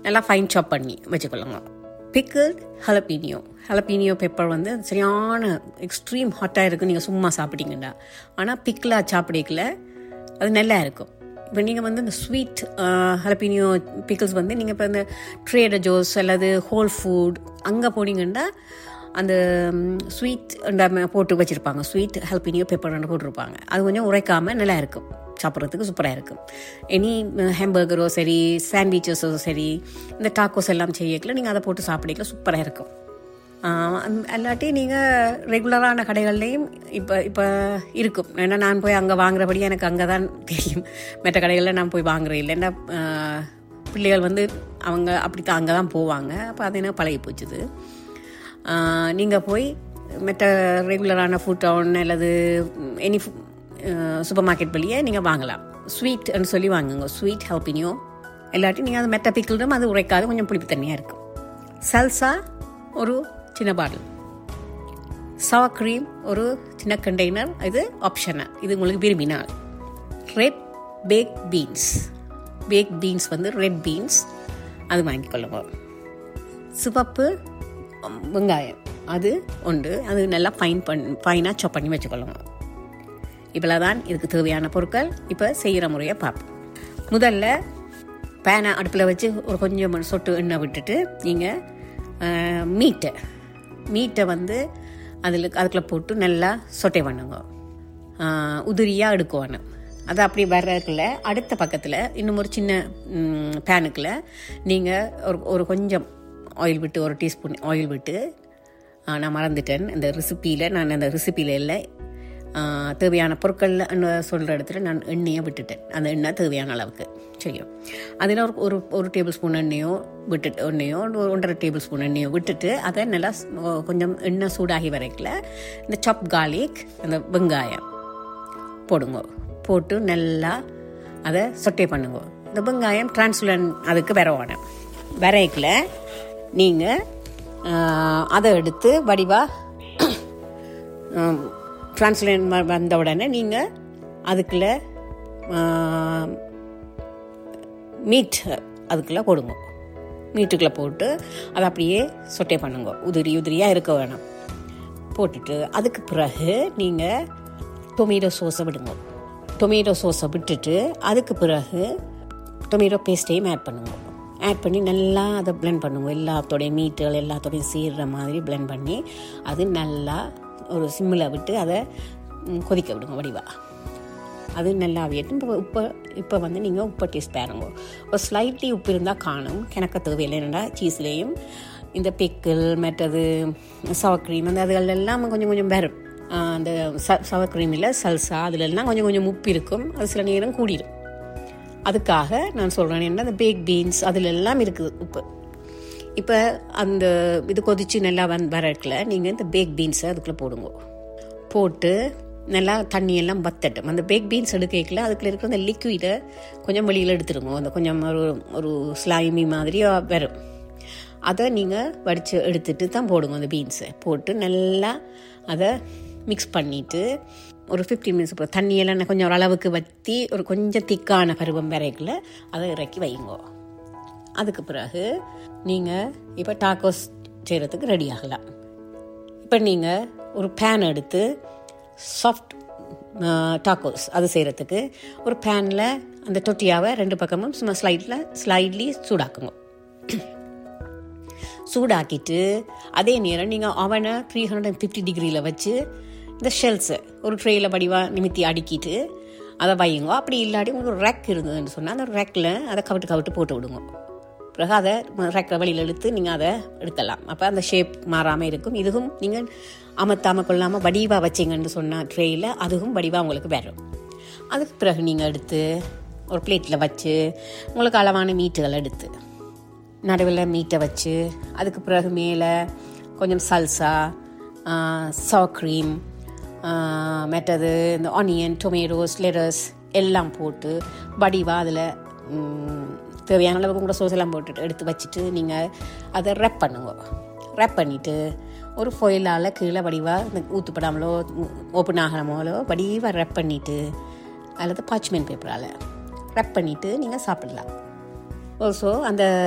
நல்லா ஃபைன் சாப் பண்ணி வச்சுக்கொள்ளுங்க பிக்கிள்ட் ஹலப்பீனியோ ஹலப்பீனியோ பெப்பர் வந்து சரியான எக்ஸ்ட்ரீம் ஹாட்டாக இருக்குது நீங்கள் சும்மா சாப்பிட்டீங்கடா ஆனால் பிக்கிளாக சாப்பிடக்கல அது நல்லா இருக்கும் இப்போ நீங்கள் வந்து இந்த ஸ்வீட் ஹலப்பீனியோ பிக்கிள்ஸ் வந்து நீங்கள் இப்போ இந்த ட்ரேடர் ஜோஸ் அல்லது ஹோல் ஃபுட் அங்கே போனீங்கன்னா அந்த ஸ்வீட் போட்டு வச்சுருப்பாங்க ஸ்வீட் ஹெல்பினியோ பெப்பர் போட்டிருப்பாங்க அது கொஞ்சம் உரைக்காமல் நல்லா இருக்கும் சாப்பிட்றதுக்கு சூப்பராக இருக்கும் எனி ஹேம்பர்கரோ சரி சாண்ட்விச்சஸோ சரி இந்த டாக்கோஸ் எல்லாம் செய்யக்கல நீங்கள் அதை போட்டு சாப்பிடக்கல சூப்பராக இருக்கும் அல்லாட்டி நீங்கள் ரெகுலரான கடைகள்லேயும் இப்போ இப்போ இருக்கும் ஏன்னா நான் போய் அங்கே வாங்குறபடி எனக்கு அங்கே தான் தெரியும் மற்ற கடைகளில் நான் போய் வாங்குறேன் இல்லைன்னா பிள்ளைகள் வந்து அவங்க அப்படி தான் அங்கே தான் போவாங்க அப்போ அது என்ன பழகி போச்சுது நீங்கள் போய் மற்ற ரெகுலரான ஃபுட் டவுன் அல்லது எனி சூப்பர் மார்க்கெட் வழியே நீங்கள் வாங்கலாம் ஸ்வீட்னு சொல்லி வாங்குங்க ஸ்வீட் ஹெல்பினியோ இல்லாட்டி நீங்கள் அது மெட்ட பிக்கிள்டும் அது உரைக்காது கொஞ்சம் புளிப்பு தண்ணியாக இருக்கும் சல்சா ஒரு சின்ன பாட்டில் சவா க்ரீம் ஒரு சின்ன கண்டெய்னர் இது ஆப்ஷனாக இது உங்களுக்கு விரும்பினால் red bake beans bake beans வந்து ரெட் பீன்ஸ் அது வாங்கிக்கொள்ளுங்க சிவப்பு வெங்காயம் அது உண்டு அது நல்லா ஃபைன் பண் ஃபைனாக சாப் பண்ணி வச்சுக்கொள்ளுங்க இவ்வளோ தான் இதுக்கு தேவையான பொருட்கள் இப்போ செய்கிற முறையை பார்ப்போம் முதல்ல பேனை அடுப்பில் வச்சு ஒரு கொஞ்சம் சொட்டு எண்ணெய் விட்டுட்டு நீங்கள் மீட்டை மீட்டை வந்து அதில் அதுக்குள்ளே போட்டு நல்லா சொட்டை பண்ணுங்க உதிரியாக எடுக்கணும் அது அப்படி வர்றதுக்குள்ள அடுத்த பக்கத்தில் இன்னும் ஒரு சின்ன பேனுக்குள்ள நீங்கள் ஒரு ஒரு கொஞ்சம் ஆயில் விட்டு ஒரு டீஸ்பூன் ஆயில் விட்டு நான் மறந்துட்டேன் இந்த ரெசிப்பியில் நான் அந்த ரெசிப்பியில் இல்லை தேவையான பொருட்கள் சொல்கிற இடத்துல நான் எண்ணெயை விட்டுட்டேன் அந்த எண்ணெய் தேவையான அளவுக்கு செய்யும் அதில் ஒரு ஒரு ஒரு டேபிள் ஸ்பூன் எண்ணெயோ விட்டுட்டு எண்ணெயோ ஒரு ஒன்றரை டேபிள் ஸ்பூன் எண்ணெயோ விட்டுட்டு அதை நல்லா கொஞ்சம் எண்ணெய் சூடாகி வரைக்கல இந்த சாப் கார்லிக் அந்த வெங்காயம் போடுங்க போட்டு நல்லா அதை சொட்டே பண்ணுங்க இந்த வெங்காயம் டிரான்ஸ்லன் அதுக்கு வரவான வரைக்கல நீங்கள் அதை எடுத்து வடிவாக டிரான்ஸ்லேட் வந்த உடனே நீங்கள் அதுக்குள்ளே மீட் அதுக்குள்ளே போடுங்க மீட்டுக்குள்ளே போட்டு அதை அப்படியே சொட்டே பண்ணுங்க உதிரி உதிரியாக இருக்க வேணாம் போட்டுட்டு அதுக்கு பிறகு நீங்கள் டொமேட்டோ சோஸை விடுங்க டொமேட்டோ சோஸை விட்டுட்டு அதுக்கு பிறகு டொமேட்டோ பேஸ்ட்டையும் ஆட் பண்ணுங்க ஆட் பண்ணி நல்லா அதை பிளெண்ட் பண்ணுங்க எல்லாத்தோடைய மீட்டுகள் எல்லாத்தோடையும் சேர்கிற மாதிரி பிளெண்ட் பண்ணி அது நல்லா ஒரு சிம்மில் விட்டு அதை கொதிக்க விடுங்க வடிவாக அது நல்லா அவியட்டும் இப்போ உப்பை இப்போ வந்து நீங்கள் உப்பை டேஸ்ட் பாருங்க ஒரு ஸ்லைட்லி உப்பு இருந்தால் காணும் கிணக்க தேவையில்லை என்னடா சீஸ்லேயும் இந்த பிக்கிள் மற்றது சவர் க்ரீம் அந்த அதுகள் எல்லாம் கொஞ்சம் கொஞ்சம் வரும் அந்த ச சவர் க்ரீமில் சல்சா அதுலெல்லாம் கொஞ்சம் கொஞ்சம் உப்பு இருக்கும் அது சில நேரம் கூடிடும் அதுக்காக நான் சொல்கிறேன் என்ன அந்த பேக் பீன்ஸ் அதில் எல்லாம் இருக்குது உப்பு இப்போ அந்த இது கொதித்து நல்லா வந் வரக்குல நீங்கள் இந்த பேக் பீன்ஸை அதுக்குள்ளே போடுங்க போட்டு நல்லா தண்ணியெல்லாம் வத்தட்டும் அந்த பேக் பீன்ஸ் எடுக்கல அதுக்குள்ள இருக்கிற அந்த லிக்விடை கொஞ்சம் வெளியில் எடுத்துருங்க அந்த கொஞ்சம் ஒரு ஒரு ஸ்லைமி மாதிரி வரும் அதை நீங்கள் வடித்து எடுத்துட்டு தான் போடுங்க அந்த பீன்ஸை போட்டு நல்லா அதை மிக்ஸ் பண்ணிவிட்டு ஒரு ஃபிஃப்டீன் மினிட்ஸ் அப்புறம் தண்ணியெல்லாம் கொஞ்சம் ஓரளவுக்கு வற்றி ஒரு கொஞ்சம் திக்கான பருவம் வரைக்குள்ள அதை இறக்கி வைங்க அதுக்கு பிறகு நீங்கள் இப்போ டாக்கோஸ் செய்கிறதுக்கு ரெடி ஆகலாம் இப்போ நீங்கள் ஒரு பேன் எடுத்து சாஃப்ட் டாக்கோஸ் அது செய்கிறதுக்கு ஒரு பேனில் அந்த தொட்டியாவை ரெண்டு பக்கமும் சும்மா ஸ்லைடில் ஸ்லைட்லி சூடாக்குங்க சூடாக்கிட்டு அதே நேரம் நீங்கள் அவனை த்ரீ ஹண்ட்ரட் அண்ட் ஃபிஃப்டி டிகிரியில் வச்சு இந்த ஷெல்ஸை ஒரு ட்ரேயில் வடிவாக நிமித்தி அடுக்கிட்டு அதை வையுங்க அப்படி இல்லாட்டி உங்களுக்கு ரேக் இருந்ததுன்னு சொன்னால் அந்த ரேக்கில் அதை கவிட்டு கவிட்டு போட்டு விடுங்க பிறகு அதை ரேக்கில் வழியில் இழுத்து நீங்கள் அதை எடுக்கலாம் அப்போ அந்த ஷேப் மாறாமல் இருக்கும் இதுவும் நீங்கள் அமர்த்தாமல் கொள்ளாமல் வடிவாக வச்சிங்கன்னு சொன்ன ட்ரேயில் அதுவும் வடிவாக உங்களுக்கு வரும் அதுக்கு பிறகு நீங்கள் எடுத்து ஒரு பிளேட்டில் வச்சு உங்களுக்கு அளவான மீட்டுகள் எடுத்து நடுவில் மீட்டை வச்சு அதுக்கு பிறகு மேலே கொஞ்சம் சல்சா சவ க்ரீம் மற்றது இந்த ஆனியன் டொமேட்டோஸ் லெரஸ் எல்லாம் போட்டு வடிவாக அதில் தேவையான அளவுக்கு கூட சோஸ் எல்லாம் போட்டுட்டு எடுத்து வச்சுட்டு நீங்கள் அதை ரெப் பண்ணுங்க ரெப் பண்ணிவிட்டு ஒரு ஃபொயிலால் கீழே வடிவாக இந்த ஊற்றுப்படாமலோ ஓப்பன் ஆகாமலோ வடிவாக ரெப் பண்ணிவிட்டு அல்லது பாச்மெண்ட் பேப்பரால் ரெப் பண்ணிவிட்டு நீங்கள் சாப்பிடலாம் ஆல்சோ அந்த